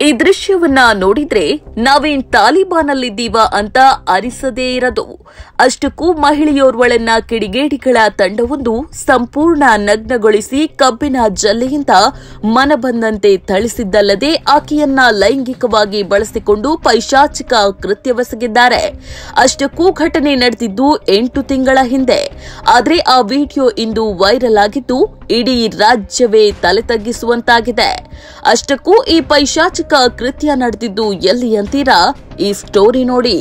ಈ ದೃಶ್ಯವನ್ನ ನೋಡಿದ್ರೆ ನಾವೇನ್ ತಾಲಿಬಾನಲ್ಲಿದ್ದೀವ ಅಂತ ಅರಿಸದೇ ಇರದು ಅಷ್ಟಕ್ಕೂ ಮಹಿಳೆಯೋರ್ವಳನ್ನ ಕಿಡಿಗೇಡಿಗಳ ತಂಡವೊಂದು ಸಂಪೂರ್ಣ ನಗ್ನಗೊಳಿಸಿ ಕಬ್ಬಿನ ಜಲ್ಲೆಯಿಂದ ಮನಬಂದಂತೆ ಥಳಿಸಿದ್ದಲ್ಲದೆ ಆಕೆಯನ್ನ ಲೈಂಗಿಕವಾಗಿ ಬಳಸಿಕೊಂಡು ಪೈಶಾಚಿಕ ಕೃತ್ಯವೆಸಗಿದ್ದಾರೆ ಅಷ್ಟಕ್ಕೂ ಘಟನೆ ನಡೆದಿದ್ದು ಎಂಟು ತಿಂಗಳ ಹಿಂದೆ ಆದ್ರೆ ಆ ವಿಡಿಯೋ ಇಂದು ವೈರಲ್ ಆಗಿದ್ದು ಇಡೀ ರಾಜ್ಯವೇ ತಲೆ ತಗ್ಗಿಸುವಂತಾಗಿದೆ ಅಷ್ಟಕ್ಕೂ ಈ ಪೈಶಾಚಿಕ ಕೃತ್ಯ ನಡೆದಿದ್ದು ಎಲ್ಲಿ ಅಂತೀರಾ ಈ ಸ್ಟೋರಿ ನೋಡಿ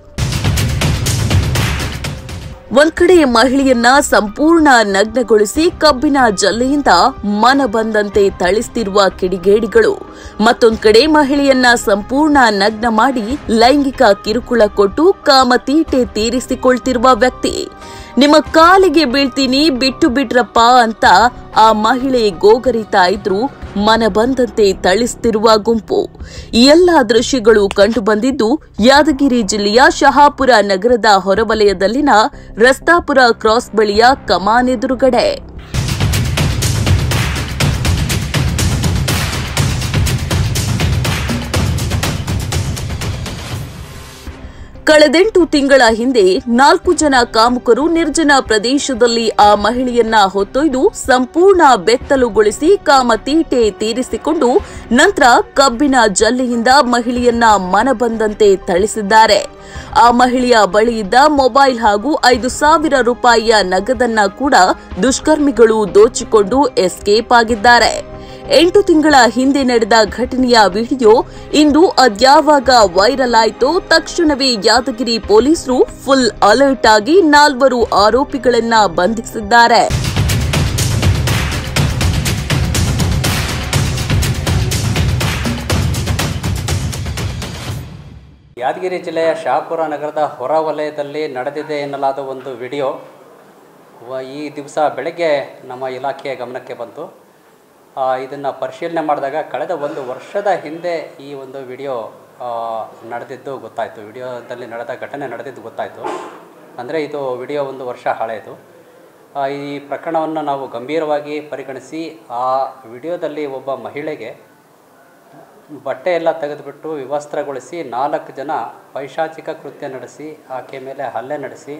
ಒಂದ್ ಕಡೆ ಮಹಿಳೆಯನ್ನ ಸಂಪೂರ್ಣ ನಗ್ನಗೊಳಿಸಿ ಕಬ್ಬಿನ ಜಲ್ಲೆಯಿಂದ ಮನ ಬಂದಂತೆ ಥಳಿಸ್ತಿರುವ ಕಿಡಿಗೇಡಿಗಳು ಮತ್ತೊಂದ್ ಕಡೆ ಮಹಿಳೆಯನ್ನ ಸಂಪೂರ್ಣ ನಗ್ನ ಮಾಡಿ ಲೈಂಗಿಕ ಕಿರುಕುಳ ಕೊಟ್ಟು ಕಾಮತೀಟೆ ತೀರಿಸಿಕೊಳ್ತಿರುವ ವ್ಯಕ್ತಿ ನಿಮ್ಮ ಕಾಲಿಗೆ ಬೀಳ್ತೀನಿ ಬಿಟ್ಟು ಬಿಟ್ರಪ್ಪ ಅಂತ ಆ ಮಹಿಳೆ ಗೋಗರಿತಾ ಇದ್ರು ಮನ ಬಂದಂತೆ ಥಳಿಸ್ತಿರುವ ಗುಂಪು ಈ ಎಲ್ಲಾ ದೃಶ್ಯಗಳು ಕಂಡುಬಂದಿದ್ದು ಯಾದಗಿರಿ ಜಿಲ್ಲೆಯ ಶಹಾಪುರ ನಗರದ ಹೊರವಲಯದಲ್ಲಿನ ರಸ್ತಾಪುರ ಕ್ರಾಸ್ ಬಳಿಯ ಕಮಾನ್ ಎದುರುಗಡೆ ಕಳೆದೆಂಟು ತಿಂಗಳ ಹಿಂದೆ ನಾಲ್ಕು ಜನ ಕಾಮುಕರು ನಿರ್ಜನ ಪ್ರದೇಶದಲ್ಲಿ ಆ ಮಹಿಳೆಯನ್ನ ಹೊತ್ತೊಯ್ದು ಸಂಪೂರ್ಣ ಬೆತ್ತಲುಗೊಳಿಸಿ ಕಾಮತೀಟೆ ತೀರಿಸಿಕೊಂಡು ನಂತರ ಕಬ್ಬಿನ ಜಲ್ಲೆಯಿಂದ ಮಹಿಳೆಯನ್ನ ಮನಬಂದಂತೆ ಥಳಿಸಿದ್ದಾರೆ ಆ ಮಹಿಳೆಯ ಬಳಿಯಿದ್ದ ಮೊಬೈಲ್ ಹಾಗೂ ಐದು ಸಾವಿರ ರೂಪಾಯಿಯ ನಗದನ್ನ ಕೂಡ ದುಷ್ಕರ್ಮಿಗಳು ದೋಚಿಕೊಂಡು ಎಸ್ಕೇಪ್ ಆಗಿದ್ದಾರೆ ಎಂಟು ತಿಂಗಳ ಹಿಂದೆ ನಡೆದ ಘಟನೆಯ ವಿಡಿಯೋ ಇಂದು ಅದ್ಯಾವಾಗ ವೈರಲ್ ಆಯಿತೋ ತಕ್ಷಣವೇ ಯಾದಗಿರಿ ಪೊಲೀಸರು ಫುಲ್ ಅಲರ್ಟ್ ಆಗಿ ನಾಲ್ವರು ಆರೋಪಿಗಳನ್ನ ಬಂಧಿಸಿದ್ದಾರೆ ಯಾದಗಿರಿ ಜಿಲ್ಲೆಯ ಶಹಾಪುರ ನಗರದ ಹೊರ ವಲಯದಲ್ಲಿ ನಡೆದಿದೆ ಎನ್ನಲಾದ ಒಂದು ವಿಡಿಯೋ ವ- ಈ ದಿವಸ ಬೆಳಗ್ಗೆ ನಮ್ಮ ಇಲಾಖೆಯ ಗಮನಕ್ಕೆ ಬಂತು ಇದನ್ನು ಪರಿಶೀಲನೆ ಮಾಡಿದಾಗ ಕಳೆದ ಒಂದು ವರ್ಷದ ಹಿಂದೆ ಈ ಒಂದು ವಿಡಿಯೋ ಆ, ನಡೆದಿದ್ದು ಗೊತ್ತಾಯಿತು ವಿಡಿಯೋದಲ್ಲಿ ನಡೆದ ಘಟನೆ ನಡೆದಿದ್ದು ಗೊತ್ತಾಯಿತು ಅಂದರೆ ಇದು ವಿಡಿಯೋ ಒಂದು ವರ್ಷ ಹಳೆಯದು ಆ, ಈ ಪ್ರಕರಣವನ್ನು ನಾವು ಗಂಭೀರವಾಗಿ ಪರಿಗಣಿಸಿ ಆ ವಿಡಿಯೋದಲ್ಲಿ ಒಬ್ಬ ಮಹಿಳೆಗೆ ಬಟ್ಟೆ ಎಲ್ಲ ತೆಗೆದುಬಿಟ್ಟು ವಿವಸ್ತ್ರಗೊಳಿಸಿ ನಾಲ್ಕು ಜನ ಪೈಶಾಚಿಕ ಕೃತ್ಯ ನಡೆಸಿ ಆಕೆ ಮೇಲೆ ಹಲ್ಲೆ ನಡೆಸಿ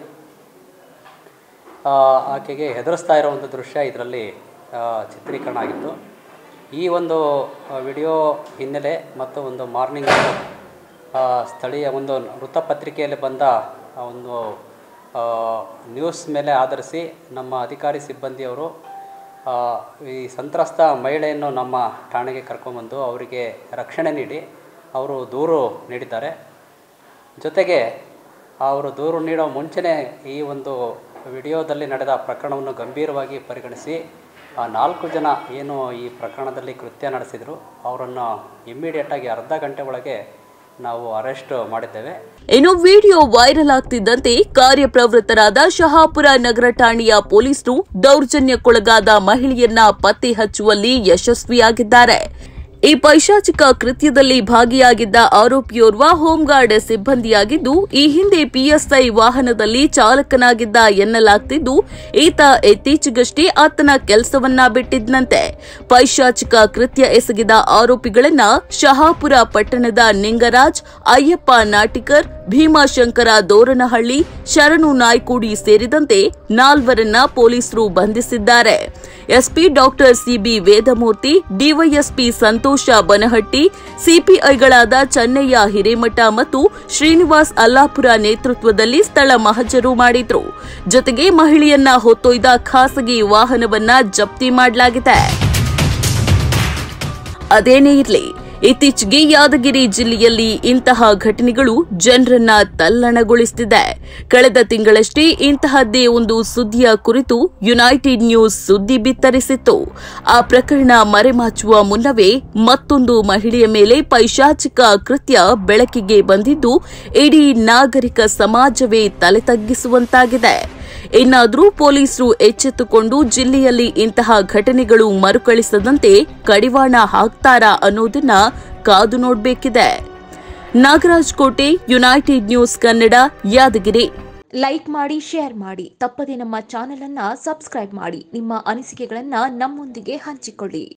ಆ, ಆಕೆಗೆ ಹೆದರಿಸ್ತಾ ಇರೋ ಒಂದು ದೃಶ್ಯ ಇದರಲ್ಲಿ ಚಿತ್ರೀಕರಣ ಆಗಿತ್ತು ಈ ಒಂದು ಆ, ವಿಡಿಯೋ ಹಿನ್ನೆಲೆ ಮತ್ತು ಒಂದು ಮಾರ್ನಿಂಗ್ ಆ, ಸ್ಥಳೀಯ ಒಂದು ವೃತ್ತಪತ್ರಿಕೆಯಲ್ಲಿ ಬಂದ ಆ ಒಂದು ಆ, ನ್ಯೂಸ್ ಮೇಲೆ ಆಧರಿಸಿ ನಮ್ಮ ಅಧಿಕಾರಿ ಸಿಬ್ಬಂದಿಯವರು ಆ, ಈ ಸಂತ್ರಸ್ತ ಮಹಿಳೆಯನ್ನು ನಮ್ಮ ಠಾಣೆಗೆ ಕರ್ಕೊಂಬಂದು ಅವರಿಗೆ ರಕ್ಷಣೆ ನೀಡಿ ಅವರು ದೂರು ನೀಡಿದ್ದಾರೆ ಜೊತೆಗೆ ಅವರು ದೂರು ನೀಡೋ ಮುಂಚೆನೇ ಈ ಒಂದು ವಿಡಿಯೋದಲ್ಲಿ ನಡೆದ ಪ್ರಕರಣವನ್ನು ಗಂಭೀರವಾಗಿ ಪರಿಗಣಿಸಿ ಆ ನಾಲ್ಕು ಜನ ಏನು ಈ ಪ್ರಕರಣದಲ್ಲಿ ಕೃತ್ಯ ನಡೆಸಿದರು ಅವರನ್ನು ಇಮ್ಮಿಡಿಯೇಟಾಗಿ ಅರ್ಧ ಗಂಟೆ ಒಳಗೆ ನಾವು ಅರೆಸ್ಟ್ ಮಾಡಿದ್ದೇವೆ ಇನ್ನು ವಿಡಿಯೋ ವೈರಲ್ ಆಗ್ತಿದ್ದಂತೆ ಕಾರ್ಯಪ್ರವೃತ್ತರಾದ ಶಹಾಪುರ ನಗರ ಠಾಣೆಯ ಪೊಲೀಸರು ದೌರ್ಜನ್ಯಕ್ಕೊಳಗಾದ ಮಹಿಳೆಯನ್ನ ಪತ್ತೆ ಹಚ್ಚುವಲ್ಲಿ ಯಶಸ್ವಿಯಾಗಿದ್ದಾರೆ ಈ ಪೈಶಾಚಿಕ ಕೃತ್ಯದಲ್ಲಿ ಭಾಗಿಯಾಗಿದ್ದ ಆರೋಪಿಯೋರ್ವ ಹೋಂಗಾರ್ಡ್ ಸಿಬ್ಬಂದಿಯಾಗಿದ್ದು ಈ ಹಿಂದೆ ಪಿಎಸ್ಐ ವಾಹನದಲ್ಲಿ ಚಾಲಕನಾಗಿದ್ದ ಎನ್ನಲಾಗ್ತಿದ್ದು ಈತ ಇತ್ತೀಚೆಗಷ್ಟೇ ಆತನ ಕೆಲಸವನ್ನ ಬಿಟ್ಟಿದ್ನಂತೆ ಪೈಶಾಚಿಕ ಕೃತ್ಯ ಎಸಗಿದ ಆರೋಪಿಗಳನ್ನ ಶಹಾಪುರ ಪಟ್ಟಣದ ನಿಂಗರಾಜ್ ಅಯ್ಯಪ್ಪ ನಾಟಿಕರ್ ಭೀಮಾಶಂಕರ ದೋರನಹಳ್ಳಿ ಶರಣು ನಾಯ್ಕುಡಿ ಸೇರಿದಂತೆ ನಾಲ್ವರನ್ನ ಪೊಲೀಸರು ಬಂಧಿಸಿದ್ದಾರೆ SP doctor CB Vedamurthy DYSP Santosha Banahatti ಸಿಪಿಐಗಳಾದ ಚೆನ್ನಯ್ಯ ಹಿರೇಮಠ ಮತ್ತು ಶ್ರೀನಿವಾಸ್ ಅಲ್ಲಾಪುರ ನೇತೃತ್ವದಲ್ಲಿ ಸ್ಥಳ ಮಹಜರು ಮಾಡಿದ್ರು ಜೊತೆಗೆ ಮಹಿಳೆಯನ್ನ ಹೊತ್ತೊಯ್ದ ಖಾಸಗಿ ವಾಹನವನ್ನ ಜಪ್ತಿ ಮಾಡಲಾಗಿದೆ ಅದೇನೇ ಇರಲಿ ಇತ್ತೀಚೆಗೆ ಯಾದಗಿರಿ ಜಿಲ್ಲೆಯಲ್ಲಿ ಇಂತಹ ಘಟನೆಗಳು ಜನರನ್ನ ತಲ್ಲಣಗೊಳಿಸುತ್ತಿದೆ ಕಳೆದ ತಿಂಗಳಷ್ಟೇ ಇಂತಹದ್ದೇ ಒಂದು ಸುದ್ದಿಯ ಕುರಿತು ಯುನೈಟೆಡ್ ನ್ಯೂಸ್ ಸುದ್ದಿ ಬಿತ್ತರಿಸಿತ್ತು ಆ ಪ್ರಕರಣ ಮರೆಮಾಚುವ ಮುನ್ನವೇ ಮತ್ತೊಂದು ಮಹಿಳೆಯ ಮೇಲೆ ಪೈಶಾಚಿಕ ಕೃತ್ಯ ಬೆಳಕಿಗೆ ಬಂದಿದ್ದು ಇಡೀ ನಾಗರಿಕ ಸಮಾಜವೇ ತಲೆ ತಗ್ಗಿಸುವಂತಾಗಿದೆ ಇನ್ನಾದರೂ ಪೊಲೀಸರು ಎಚ್ಚೆತ್ತುಕೊಂಡು ಜಿಲ್ಲೆಯಲ್ಲಿ ಇಂತಹ ಘಟನೆಗಳು ಮರುಕಳಿಸದಂತೆ ಕಡಿವಾಣ ಹಾಕ್ತಾರಾ ಅನ್ನೋದನ್ನ ಕಾದು ನೋಡಬೇಕಿದೆ Nagaraj Kote united news Kannada Yadagiri like ಮಾಡಿ ಶೇರ್ ಮಾಡಿ ತಪ್ಪದೆ ನಮ್ಮ ಚಾನೆಲ್ ಅನ್ನ ಸಬ್ಸ್ಕ್ರೈಬ್ ಮಾಡಿ ನಿಮ್ಮ ಅನಿಸಿಕೆಗಳನ್ನ ನಮ್ಮೊಂದಿಗೆ ಹಂಚಿಕೊಳ್ಳಿ